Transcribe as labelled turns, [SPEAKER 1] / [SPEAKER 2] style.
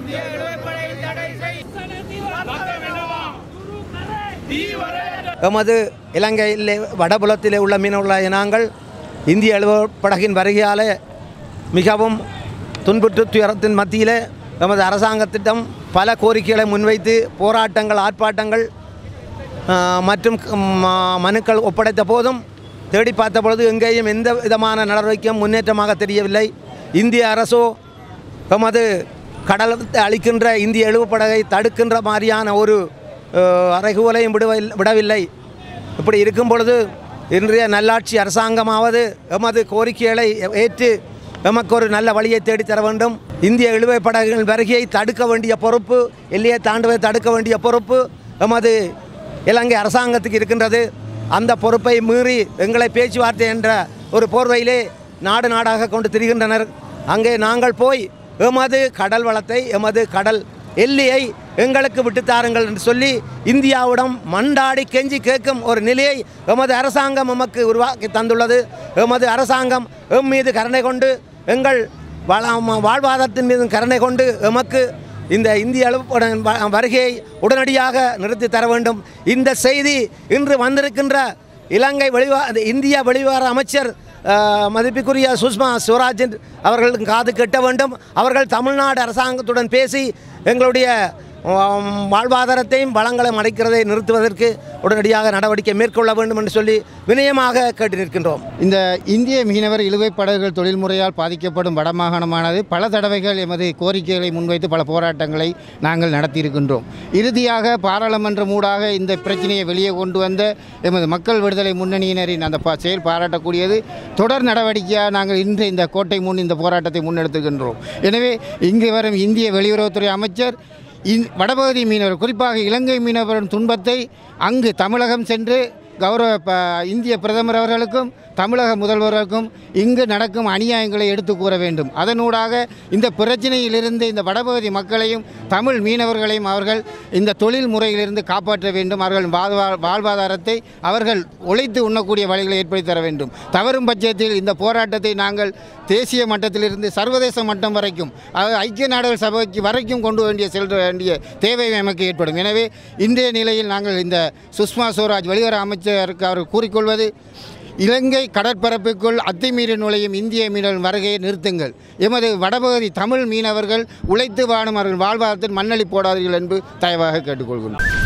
[SPEAKER 1] எமது இலங்கையில் வடபுலத்தில் உள்ள மீனவர்கள இனங்கள் இந்திய எழுவப்படகின் வருகையால் மிகவும் துன்புற்று துயரத்தின் மத்தியில் எமது அரசாங்கத்திடம் பல கோரிக்கைகளை முன்வைத்து போராட்டங்கள் ஆர்ப்பாட்டங்கள் ஆஹ், மற்றும் ம- மனுக்கள் ஒப்படைத்த போதும் தேடி பார்த்த பொழுது எங்கேயும் எந்த விதமான நடவடிக்கையும் முன்னேற்றமாக தெரியவில்லை இந்திய அரசோ எமது கடலத்தை அளிக்கின்ற இந்திய எழுவப்படகை தடுக்கின்ற மாதிரியான ஒரு ஆஹ், அறைகூவலையும் விடுவில் விடவில்லை இப்படி இருக்கும் பொழுது இன்றைய நல்லாட்சி அரசாங்கமாவது எமது கோரிக்கைகளை ஏற்று எமக்கு ஒரு நல்ல வழியை தேடித் தர வேண்டும் இந்திய இழுவை படகுகளின் வருகையை தடுக்க வேண்டிய பொறுப்பு எல்லையை தாண்டுவதை தடுக்க வேண்டிய பொறுப்பு எமது இலங்கை அரசாங்கத்துக்கு இருக்கின்றது அந்த பொறுப்பை மீறி எங்களை பேச்சுவார்த்தை என்ற ஒரு போர்வையிலே நாடு நாடாக கொண்டு திரிகின்றனர் அங்கே நாங்கள் போய் எமது கடல் வளத்தை எமது கடல் எல்லையை எங்களுக்கு விட்டுத்தாருங்கள் என்று சொல்லி இந்தியாவிடம் மண்டாடி கெஞ்சி கேட்கும் ஒரு நிலையை எமது அரசாங்கம் எமக்கு உருவாக்கி தந்துள்ளது எமது அரசாங்கம் எம் மீது கருணை கொண்டு எங்கள் வள- வாழ்வாதாரத்தின் மீது கருணை கொண்டு எமக்கு இந்த இந்திய அளவு வருகையை உடனடியாக நிறுத்தி தர வேண்டும் இந்த செய்தி இன்று வந்திருக்கின்ற இலங்கை வெளிவா அந்த இந்திய வெளிவார அமைச்சர் அஹ், மதிப்புக்குரிய சுஷ்மா சிவராஜன் அவர்களுக்கு காது கெட்ட வேண்டும் அவர்கள் தமிழ்நாடு அரசாங்கத்துடன் பேசி எங்களுடைய உம், வாழ்வாதாரத்தையும் வளங்களையும் அடைக்கிறதை நிறுத்துவதற்கு உடனடியாக நடவடிக்கை மேற்கொள்ள வேண்டும் என்று சொல்லி வினயமாக கேட்டு நிற்கின்றோம்
[SPEAKER 2] இந்த இந்திய மீனவர் இழுவைப் படகுகள் தொழில்முறையால் பாதிக்கப்படும் வடமாகாணமானது பல தடவைகள் எமது கோரிக்கைகளை முன்வைத்து பல போராட்டங்களை நாங்கள் நடத்தியிருக்கின்றோம் இறுதியாக பாராளுமன்றம் ஊடாக இந்த பிரச்சனையை வெளியே கொண்டு வந்த எமது மக்கள் விடுதலை முன்னணியினரின் அந்த ப- செயல் பாராட்டக்கூடியது தொடர் நடவடிக்கையாக நாங்கள் இன்று இந்த கோட்டை முன் இந்த போராட்டத்தை முன்னெடுத்துகின்றோம் எனவே இங்கு வரும் இந்திய வெளியுறவுத்துறை அமைச்சர் இந் வடபகுதி மீனவர் குறிப்பாக இலங்கை மீனவரின் துன்பத்தை அங்கு தமிழகம் சென்று கௌரவ ப- இந்திய பிரதமர் அவர்களுக்கும் தமிழக முதல்வர்களுக்கும் இங்கு நடக்கும் அநியாயங்களை எடுத்து கூற வேண்டும் அதனூடாக இந்த பிரச்சனையிலிருந்து இந்த வடபகுதி மக்களையும் தமிழ் மீனவர்களையும் அவர்கள் இந்த தொழில் முறையிலிருந்து காப்பாற்ற வேண்டும் அவர்கள் வாழ்வா- வாழ்வாதாரத்தை அவர்கள் உழைத்து உண்ணக்கூடிய வழிகளை ஏற்படுத்தி தர வேண்டும் தவறும் பட்சத்தில் இந்த போராட்டத்தை நாங்கள் தேசிய மட்டத்திலிருந்து சர்வதேச மட்டம் வரைக்கும் அதாவது ஐக்கிய நாடுகள் சபைக்கு வரைக்கும் கொண்டு வேண்டிய செல்ல வேண்டிய தேவை நமக்கு ஏற்படும் எனவே இன்றைய நிலையில் நாங்கள் இந்த சுஷ்மா ஸ்வராஜ் வெளியுறவு அமைச்சருக்கு அவர் கூறிக்கொள்வது இலங்கை கடற்பரப்புக்குள் அத்துமீறி நுழையும் இந்திய மீனவர்கள் வருகையை நிறுத்துங்கள் எமது வடபகுதி தமிழ் மீனவர்கள் உழைத்து வாழும் அவர்கள் வாழ்வாதாரத்தில் மண்ணளி போடாதீர்கள் என்று தயவாக கேட்டுக்கொள்கிறோம்